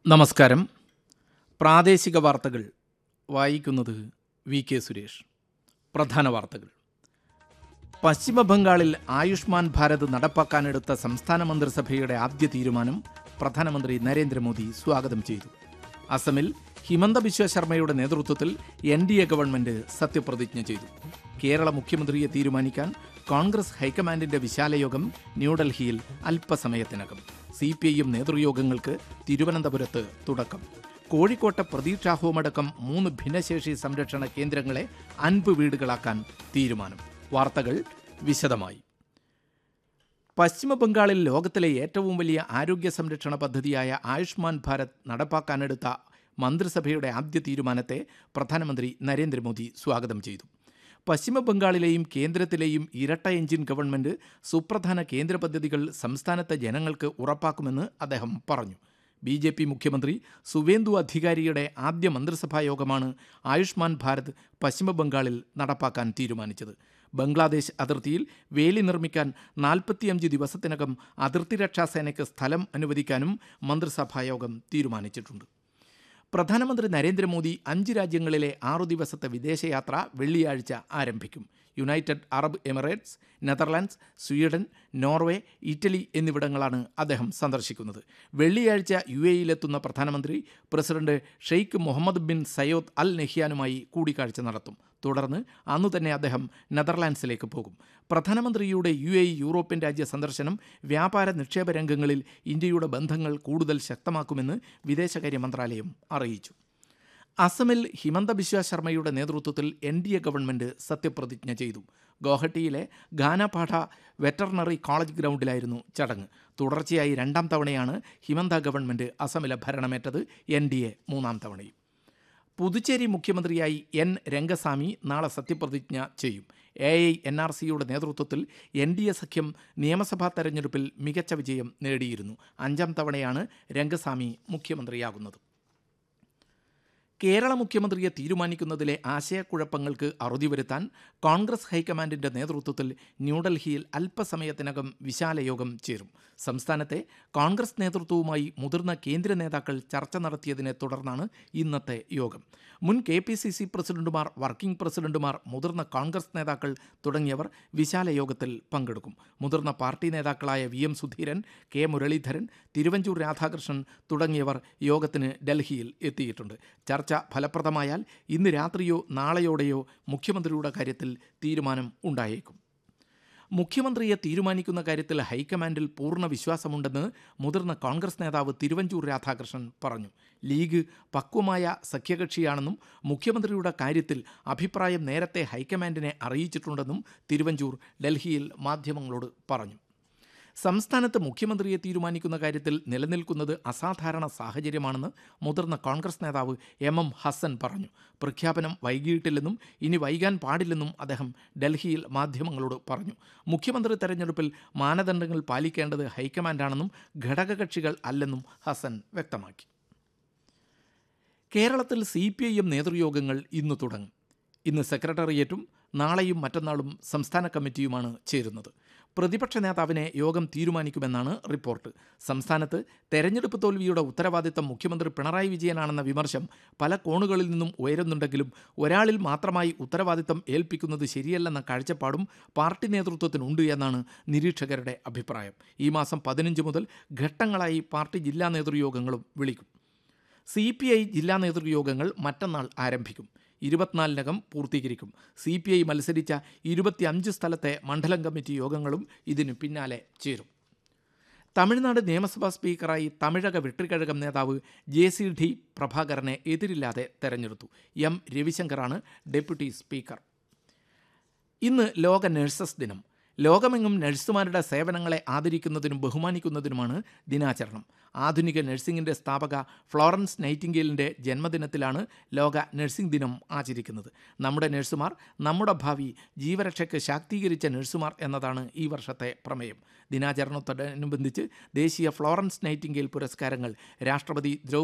നമസ്കാരം പ്രാദേശിക വാർത്തകൾ വായിക്കുന്നത് വി കെ സുരേഷ് പ്രധാന വാർത്തകൾ പശ്ചിമ ബംഗാളിൽ ആയുഷ്മാൻ ഭാരത് നടപ്പാക്കാനെടുത്ത സംസ്ഥാന മന്ത്രിസഭയുടെ ആദ്യ തീരുമാനം പ്രധാനമന്ത്രി നരേന്ദ്രമോദി സ്വാഗതം ചെയ്തു അസമിൽ ഹിമന്ത ബിശ്വ ശർമ്മയുടെ നേതൃത്വത്തിൽ എൻ ഡി എ ഗവൺമെന്റ് സത്യപ്രതിജ്ഞ ചെയ്തു കേരള മുഖ്യമന്ത്രിയെ തീരുമാനിക്കാൻ കോൺഗ്രസ് ഹൈക്കമാൻഡിന്റെ വിശാലയോഗം ന്യൂഡൽഹിയിൽ അല്പസമയത്തിനകം സി പി ഐ എം നേതൃയോഗങ്ങൾക്ക് തിരുവനന്തപുരത്ത് തുടക്കം കോഴിക്കോട്ടെ പ്രതീക്ഷാ ഹോമടക്കം മൂന്ന് ഭിന്നശേഷി സംരക്ഷണ കേന്ദ്രങ്ങളെ അൻപ് വീടുകളാക്കാൻ തീരുമാനം വാർത്തകൾ വിശദമായി പശ്ചിമ ബംഗാളിൽ ലോകത്തിലെ ഏറ്റവും വലിയ ആരോഗ്യ സംരക്ഷണ പദ്ധതിയായ ആയുഷ്മാൻ ഭാരത് നടപ്പാക്കാനെടുത്ത മന്ത്രിസഭയുടെ ആദ്യ തീരുമാനത്തെ പ്രധാനമന്ത്രി നരേന്ദ്രമോദി സ്വാഗതം ചെയ്തു പശ്ചിമ ബംഗാളിലെയും കേന്ദ്രത്തിലെയും ഇരട്ട എഞ്ചിൻ ഗവൺമെന്റ് സുപ്രധാന കേന്ദ്ര പദ്ധതികൾ സംസ്ഥാനത്തെ ജനങ്ങൾക്ക് ഉറപ്പാക്കുമെന്ന് അദ്ദേഹം പറഞ്ഞു ബി ജെ പി മുഖ്യമന്ത്രി സുവേന്ദു അധികാരിയുടെ ആദ്യ മന്ത്രിസഭാ യോഗമാണ് ആയുഷ്മാൻ ഭാരത് പശ്ചിമ ബംഗാളിൽ നടപ്പാക്കാൻ തീരുമാനിച്ചത് ബംഗ്ലാദേശ് അതിർത്തിയിൽ വേലി നിർമ്മിക്കാൻ നാൽപ്പത്തിയഞ്ച് ദിവസത്തിനകം അതിർത്തി രക്ഷാസേനയ്ക്ക് സ്ഥലം അനുവദിക്കാനും മന്ത്രിസഭായോഗം തീരുമാനിച്ചിട്ടുണ്ട് പ്രധാനമന്ത്രി നരേന്ദ്രമോദി അഞ്ച് രാജ്യങ്ങളിലെ ആറു ദിവസത്തെ വിദേശയാത്ര വെള്ളിയാഴ്ച ആരംഭിക്കും United Arab Emirates Netherlands Sweden Norway Italy എന്നിവിടങ്ങളാണ് അദ്ദേഹം സന്ദർശിക്കുന്നത് വെള്ളിയാഴ്ച യു എയിലെത്തുന്ന പ്രധാനമന്ത്രി president Sheikh Mohammed bin Zayed Al നെഹ്യാനുമായി കൂടിക്കാഴ്ച നടത്തും തുടർന്ന് അന്നു തന്നെ അദ്ദേഹം നെതർലാൻഡ്സിലേക്ക് പോകും പ്രധാനമന്ത്രിയുടെ യു എ യൂറോപ്യൻ രാജ്യ സന്ദർശനം വ്യാപാര നിക്ഷേപ രംഗങ്ങളിൽ ഇന്ത്യയുടെ ബന്ധങ്ങൾ കൂടുതൽ ശക്തമാക്കുമെന്ന് വിദേശകാര്യ മന്ത്രാലയം അറിയിച്ചു അസമിൽ ഹിമന്ത ബിശ്വ ശർമ്മയുടെ നേതൃത്വത്തിൽ എൻ ഡി എ ഗവൺമെന്റ് സത്യപ്രതിജ്ഞ ചെയ്തു ഗോഹട്ടിയിലെ ഗാനപാഠ വെറ്ററിനറി കോളേജ് ഗ്രൗണ്ടിലായിരുന്നു ചടങ്ങ് തുടർച്ചയായി രണ്ടാം തവണയാണ് ഹിമന്ത ഗവൺമെന്റ് അസമിലെ ഭരണമേറ്റത് എൻ ഡി എ മൂന്നാം തവണയും പുതുച്ചേരി മുഖ്യമന്ത്രിയായി എൻ രംഗസ്വാമി നാളെ സത്യപ്രതിജ്ഞ ചെയ്യും എ ഐ എൻ ആർ സിയുടെ നേതൃത്വത്തിൽ എൻ ഡി എ സഖ്യം നിയമസഭാ തെരഞ്ഞെടുപ്പിൽ മികച്ച വിജയം നേടിയിരുന്നു അഞ്ചാം തവണയാണ് രംഗസ്വാമി മുഖ്യമന്ത്രിയാകുന്നത് കേരള മുഖ്യമന്ത്രിയെ തീരുമാനിക്കുന്നതിലെ ആശയക്കുഴപ്പങ്ങൾക്ക് അറുതി വരുത്താൻ കോൺഗ്രസ് ഹൈക്കമാൻഡിന്റെ നേതൃത്വത്തിൽ ന്യൂഡൽഹിയിൽ അല്പസമയത്തിനകം വിശാല യോഗം ചേരും സംസ്ഥാനത്തെ കോൺഗ്രസ് നേതൃത്വവുമായി മുതിർന്ന കേന്ദ്ര നേതാക്കൾ ചർച്ച നടത്തിയതിനെ തുടർന്നാണ് ഇന്നത്തെ യോഗം മുൻ കെ പി സി സി പ്രസിഡന്റുമാർ വർക്കിംഗ് പ്രസിഡന്റുമാർ മുതിർന്ന കോൺഗ്രസ് നേതാക്കൾ തുടങ്ങിയവർ വിശാല യോഗത്തിൽ പങ്കെടുക്കും മുതിർന്ന പാർട്ടി നേതാക്കളായ V M Sudheeran K Muraleedharan Thiruvanchoor Radhakrishnan തുടങ്ങിയവർ യോഗത്തിന് ഡൽഹിയിൽ എത്തിയിട്ടുണ്ട് ചർച്ച ഫലപ്രദമായാൽ ഇന്ന് രാത്രിയോ നാളെയോടെയോ മുഖ്യമന്ത്രിയുടെ കാര്യത്തിൽ തീരുമാനം ഉണ്ടായേക്കും മുഖ്യമന്ത്രിയെ തീരുമാനിക്കുന്ന കാര്യത്തിൽ ഹൈക്കമാൻഡിൽ പൂർണ്ണ വിശ്വാസമുണ്ടെന്ന് മുതിർന്ന കോൺഗ്രസ് നേതാവ് തിരുവഞ്ചൂർ രാധാകൃഷ്ണൻ പറഞ്ഞു ലീഗ് പക്വമായ സഖ്യകക്ഷിയാണെന്നും മുഖ്യമന്ത്രിയുടെ കാര്യത്തിൽ അഭിപ്രായം നേരത്തെ ഹൈക്കമാൻഡിനെ അറിയിച്ചിട്ടുണ്ടെന്നും തിരുവഞ്ചൂർ ഡൽഹിയിൽ മാധ്യമങ്ങളോട് പറഞ്ഞു സംസ്ഥാനത്ത് മുഖ്യമന്ത്രിയെ തീരുമാനിക്കുന്ന കാര്യത്തിൽ നിലനിൽക്കുന്നത് അസാധാരണ സാഹചര്യമാണെന്ന് മുതിർന്ന കോൺഗ്രസ് നേതാവ് എം എം ഹസൻ പറഞ്ഞു പ്രഖ്യാപനം വൈകിയിട്ടില്ലെന്നും ഇനി വൈകാൻ പാടില്ലെന്നും അദ്ദേഹം ഡൽഹിയിൽ മാധ്യമങ്ങളോട് പറഞ്ഞു മുഖ്യമന്ത്രി തെരഞ്ഞെടുപ്പിൽ മാനദണ്ഡങ്ങൾ പാലിക്കേണ്ടത് ഹൈക്കമാൻഡാണെന്നും ഘടകകക്ഷികൾ അല്ലെന്നും ഹസൻ വ്യക്തമാക്കി കേരളത്തിൽ സി പി ഐ എം നേതൃയോഗങ്ങൾ ഇന്ന് തുടങ്ങും ഇന്ന് സെക്രട്ടേറിയറ്റും നാളെയും മറ്റന്നാളും സംസ്ഥാന കമ്മിറ്റിയുമാണ് ചേരുന്നത് പ്രതിപക്ഷ നേതാവിനെ യോഗം തീരുമാനിക്കുമെന്നാണ് റിപ്പോർട്ട് സംസ്ഥാനത്ത് തെരഞ്ഞെടുപ്പ് തോൽവിയുടെ ഉത്തരവാദിത്തം മുഖ്യമന്ത്രി പിണറായി വിജയനാണെന്ന വിമർശം പല കോണുകളിൽ നിന്നും ഉയരുന്നുണ്ടെങ്കിലും ഒരാളിൽ മാത്രമായി ഉത്തരവാദിത്തം ഏൽപ്പിക്കുന്നത് ശരിയല്ലെന്ന കാഴ്ചപ്പാടും പാർട്ടി നേതൃത്വത്തിനുണ്ട് എന്നാണ് നിരീക്ഷകരുടെ അഭിപ്രായം ഈ മാസം പതിനഞ്ച് മുതൽ ഘട്ടങ്ങളായി പാർട്ടി ജില്ലാ നേതൃയോഗങ്ങളും വിളിക്കും സി പി ഐ ജില്ലാ നേതൃയോഗങ്ങൾ മറ്റന്നാൾ ആരംഭിക്കും ഇരുപത്തിനാലിനകം പൂർത്തീകരിക്കും സി പി ഐ മത്സരിച്ച ഇരുപത്തിയഞ്ച് സ്ഥലത്തെ മണ്ഡലം കമ്മിറ്റി യോഗങ്ങളും ഇതിനു പിന്നാലെ ചേരും തമിഴ്നാട് നിയമസഭാ സ്പീക്കറായി തമിഴക വെട്രിക്കഴകം നേതാവ് ജെ സി ഡി പ്രഭാകരനെ എതിരില്ലാതെ തെരഞ്ഞെടുത്തു എം രവിശങ്കറാണ് ഡെപ്യൂട്ടി സ്പീക്കർ ഇന്ന് ലോക നഴ്സസ് ദിനം ലോകമെങ്ങും നഴ്സുമാരുടെ സേവനങ്ങളെ ആദരിക്കുന്നതിനും ബഹുമാനിക്കുന്നതിനുമാണ് ദിനാചരണം ആധുനിക നഴ്സിംഗിൻ്റെ സ്ഥാപക ഫ്ലോറൻസ് നൈറ്റിംഗേലിൻ്റെ ജന്മദിനത്തിലാണ് ലോക നഴ്സിംഗ് ദിനം ആചരിക്കുന്നത് നമ്മുടെ നഴ്സുമാർ നമ്മുടെ ഭാവി ജീവരക്ഷയ്ക്ക് ശാക്തീകരിച്ച നഴ്സുമാർ എന്നതാണ് ഈ വർഷത്തെ പ്രമേയം ദിനാചരണത്തോടനുബന്ധിച്ച് ദേശീയ ഫ്ലോറൻസ് നൈറ്റിംഗേൽ പുരസ്കാരങ്ങൾ രാഷ്ട്രപതി ദ്രൗപദി